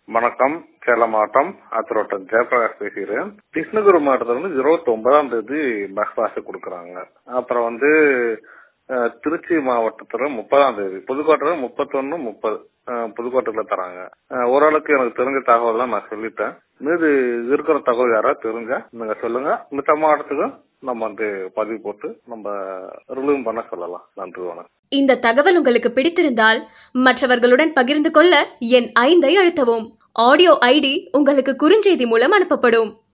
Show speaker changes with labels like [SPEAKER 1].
[SPEAKER 1] வணக்கம் சேலம் மாவட்டம் ஆத்திரோட்டம் ஜெயபிரகாஷ் பேசுகிறேன் கிருஷ்ணகிரி மாவட்டத்தில் வந்து இருபத்தி ஒன்பதாம் தேதி பஸ் பாஸ் கொடுக்குறாங்க அப்புறம் வந்து அஹ், திருச்சி மாவட்டத்துல முப்பதாம் தேதி புதுக்கோட்டையில முப்பத்தொன்னு முப்பது அஹ், புதுக்கோட்டையில தராங்க அஹ், ஓரளவுக்கு எனக்கு தெரிஞ்ச தகவல் நான் சொல்லிட்டேன் மீது இருக்கிற தகவல் யாராவது தெரிஞ்சா நீங்க சொல்லுங்க மித்த மாவட்டத்துக்கும் நம்ம வந்து பதிவு போட்டு நம்ம ரிலீவ் பண்ண சொல்லலாம் நன்றி வணக்கம்
[SPEAKER 2] இந்த தகவல் உங்களுக்கு பிடித்திருந்தால் மற்றவர்களுடன் பகிர்ந்து கொள்ள என் ஐந்தை அழுத்தவும் ஆடியோ ஐடி உங்களுக்கு குறுஞ்செய்தி மூலம் அனுப்பப்படும்